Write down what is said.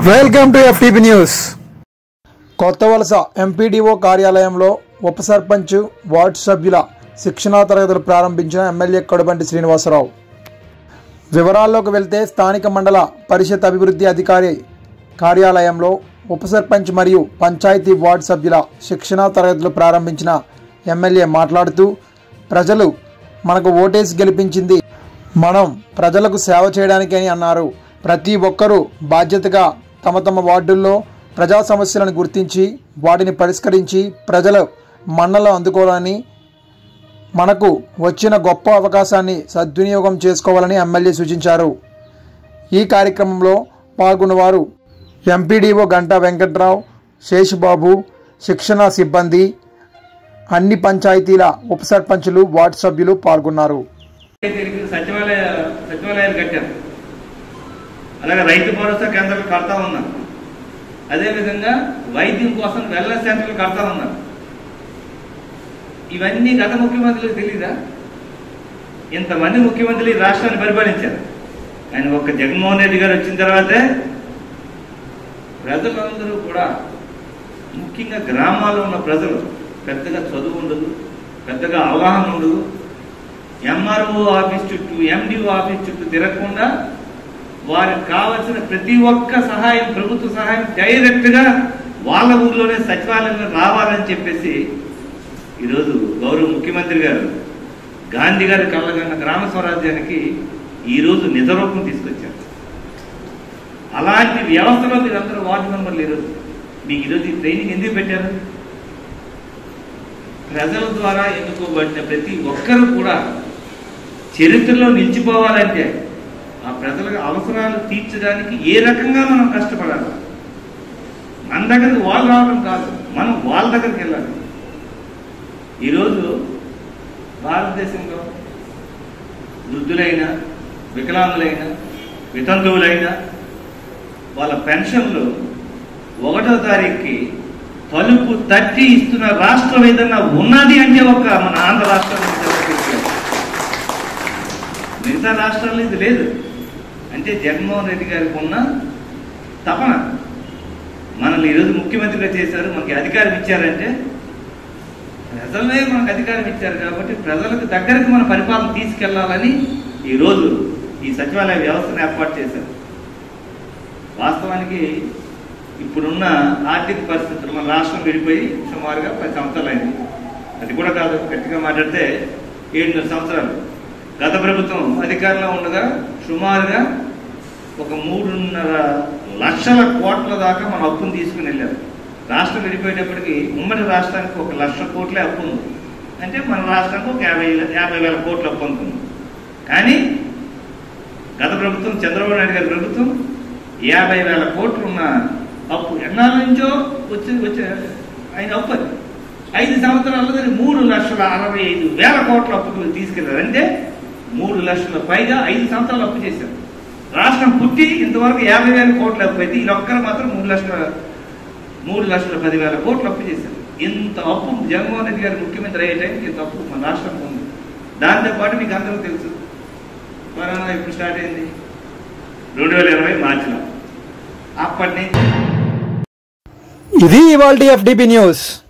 welcome to FTP news కొత్త వలస MPDO కార్యాలయంలో ఉప సర్పంచ్ వార్డు సభ్యుల శిక్షణా తరగతులు ప్రారంభించిన ఎమ్మెల్యే కడుబంటి శ్రీనివాసరావు వివరాల్లోకి వెళ్తే స్థానిక మండల పరిషత్ అభివృద్ధి అధికారి కార్యాలయంలో ఉప సర్పంచ్ మరియు పంచాయతీ వార్డు సభ్యుల శిక్షణా తరగతులు ప్రారంభించిన ఎమ్మెల్యే మాట్లాడుతూ ప్రజలు మనకు ఓటేసి గెలిపించింది మనం ప్రజలకు సేవ చేయడానికి అని అన్నారు ప్రతి ఒక్కరూ బాధ్యతగా తమ తమ వార్డుల్లో ప్రజా సమస్యలను గుర్తించి వాటిని పరిష్కరించి ప్రజల మన్నలు అందుకోవాలని మనకు వచ్చిన గొప్ప అవకాశాన్ని సద్వినియోగం చేసుకోవాలని ఎమ్మెల్యే సూచించారు ఈ కార్యక్రమంలో పాల్గొన్నవారు ఎంపీడీఓ గంటా వెంకట్రావు శేషుబాబు శిక్షణ సిబ్బంది అన్ని పంచాయతీల ఉప సర్పంచులు వార్డు సభ్యులు పాల్గొన్నారు దీనికి సచివాలయ సచివాలయాలు కట్టారు అలాగే రైతు భరోసా కేంద్రాలు కడతా ఉన్నారు అదేవిధంగా వైద్యం కోసం వెల్నెస్ సెంటర్లు కడతా ఉన్నారు ఇవన్నీ గత ముఖ్యమంత్రులకు తెలీదా ఇంతమంది ముఖ్యమంత్రులు ఈ రాష్ట్రాన్ని పరిపాలించారు ఆయన ఒక్క జగన్మోహన్ రెడ్డి గారు వచ్చిన తర్వాతే ప్రజలందరూ కూడా ముఖ్యంగా గ్రామాల్లో ఉన్న ప్రజలు పెద్దగా చదువు ఉండదు పెద్దగా అవగాహన ఉండదు ఎంఆర్ఓ ఆఫీస్ చుట్టూ ఎండిఓ ఆఫీస్ చుట్టూ తిరగకుండా వారికి కావలసిన ప్రతి ఒక్క సహాయం ప్రభుత్వ సహాయం డైరెక్ట్ గా వాళ్ళ ఊర్లోనే సచివాలయంలో రావాలని చెప్పేసి ఈరోజు గౌరవ ముఖ్యమంత్రి గారు గాంధీ గారి కళ్ళగన్న గ్రామ స్వరాజ్యానికి ఈరోజు నిజరూపం తీసుకొచ్చారు అలాంటి వ్యవస్థలో మీరందరూ వార్డు మెంబర్లు ఈరోజు మీకు ఈరోజు ఈ ట్రైనింగ్ ఎందుకు పెట్టారు ప్రజల ద్వారా ఎన్నుకోబడిన ప్రతి ఒక్కరూ కూడా చరిత్రలో నిలిచిపోవాలంటే ఆ ప్రజల అవసరాలు తీర్చడానికి ఏ రకంగా మనం కష్టపడాలి మన దగ్గరికి వాళ్ళు రావడం కాదు మనం వాళ్ళ దగ్గరికి వెళ్ళాలి ఈరోజు భారతదేశంలో వృద్ధులైన వికలాంగులైన వితంతువులైన వాళ్ళ పెన్షన్లు ఒకటో తారీఖుకి తలుపు తట్టి ఇస్తున్న రాష్ట్రం ఏదన్నా ఉన్నది అంటే ఒక మన ఆంధ్ర రాష్ట్రం మిగతా రాష్ట్రాల్లో ఇది లేదు అంటే జగన్మోహన్ రెడ్డి గారికి ఉన్న తపన మనల్ని ఈరోజు ముఖ్యమంత్రిగా చేశారు మనకి అధికారం ఇచ్చారంటే ప్రజలే మనకు అధికారం ఇచ్చారు కాబట్టి ప్రజలకు దగ్గరకు మన పరిపాలన తీసుకెళ్లాలని ఈరోజు ఈ సచివాలయ వ్యవస్థను ఏర్పాటు చేశారు వాస్తవానికి ఇప్పుడున్న ఆర్థిక పరిస్థితులు మన రాష్ట్రం విడిపోయి సుమారుగా పది సంవత్సరాలు అయింది అది కూడా కాదు గట్టిగా మాట్లాడితే ఏడున్నర సంవత్సరాలు గత ప్రభుత్వం అధికారంలో ఉండగా సుమారుగా ఒక మూడున్నర లక్షల కోట్ల దాకా మన అప్పును తీసుకుని వెళ్ళారు రాష్ట్రం విడిపోయేటప్పటికి ఉమ్మడి రాష్ట్రానికి ఒక లక్ష కోట్లే అప్పు ఉంది అంటే మన రాష్ట్రానికి ఒక యాభై యాభై వేల కోట్ల అప్పు అనుకుంది కానీ గత ప్రభుత్వం చంద్రబాబు నాయుడు గారి ప్రభుత్వం యాభై వేల కోట్లు ఉన్న అప్పు ఎన్నాళ్ళ నుంచో వచ్చి వచ్చే ఆయన అప్పు అది ఐదు సంవత్సరాల్లో దాన్ని మూడు లక్షల అరవై ఐదు వేల కోట్ల అప్పుకు తీసుకెళ్లారు అంటే మూడు లక్షల పైగా ఐదు సంవత్సరాలు అప్పు చేశారు రాష్ట్రం పుట్టి ఇంతవరకు యాభై వేల కోట్ల అప్పు అయితే ఈ ఒక్కరు మాత్రం మూడు లక్షల మూడు లక్షల పదివేల కోట్లు అప్పు చేశారు ఇంత అప్పు జగన్మోహన్ రెడ్డి గారు ముఖ్యమంత్రి అయ్యే టైంకి ఇంత అప్పు మన రాష్ట్రం ఉంది దాంతో పాటు మీకు అందరూ తెలుసు కరోనా ఇప్పుడు స్టార్ట్ అయింది రెండు వేల ఇరవై మార్చిలో అప్పటి నుంచి ఇది ఇవాల్టి ఎఫ్డిపి న్యూస్